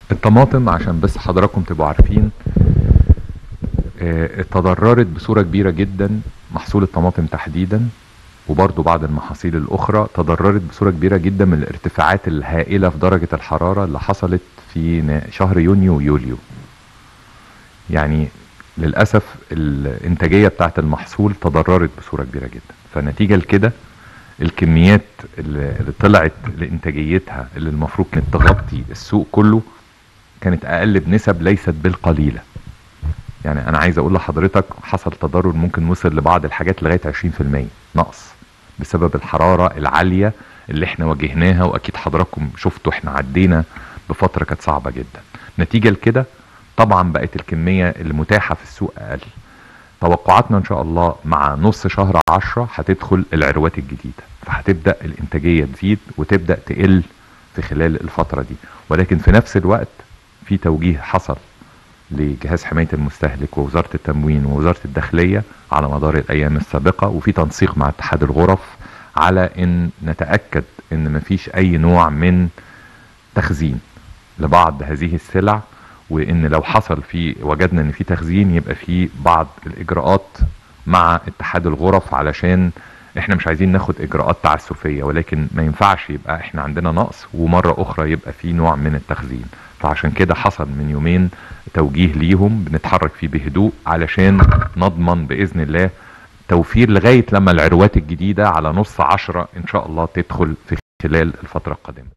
الطماطم عشان بس حضراتكم تبقوا عارفين آه، اتضررت بصورة كبيرة جدا محصول الطماطم تحديدا وبرضو بعض المحاصيل الأخرى تضررت بصورة كبيرة جدا من الارتفاعات الهائلة في درجة الحرارة اللي حصلت في نا- شهر يونيو ويوليو يعني للأسف الإنتاجية بتاعت المحصول تضررت بصورة كبيرة جدا فنتيجة لكده الكميات اللي اللي طلعت لإنتاجيتها اللي المفروض كانت تغطي السوق كله كانت أقل بنسب ليست بالقليلة يعني انا عايز اقول لحضرتك حصل تضرر ممكن وصل لبعض الحاجات لغايه 20% نقص بسبب الحراره العاليه اللي احنا واجهناها واكيد حضراتكم شفتوا احنا عدينا بفتره كانت صعبه جدا نتيجه لكده طبعا بقت الكميه المتاحه في السوق اقل توقعاتنا ان شاء الله مع نص شهر عشرة هتدخل العروات الجديده فهتبدا الانتاجيه تزيد وتبدا تقل في خلال الفتره دي ولكن في نفس الوقت في توجيه حصل لجهاز حمايه المستهلك ووزاره التموين ووزاره الداخليه على مدار الايام السابقه وفي تنسيق مع اتحاد الغرف على ان نتاكد ان مفيش اي نوع من تخزين لبعض هذه السلع وان لو حصل في وجدنا ان في تخزين يبقى في بعض الاجراءات مع اتحاد الغرف علشان احنا مش عايزين ناخد اجراءات تعسفيه ولكن ما ينفعش يبقى احنا عندنا نقص ومره اخرى يبقى في نوع من التخزين فعشان كده حصل من يومين توجيه ليهم بنتحرك فيه بهدوء علشان نضمن باذن الله توفير لغايه لما العروات الجديده على نص عشرة ان شاء الله تدخل في خلال الفتره القادمه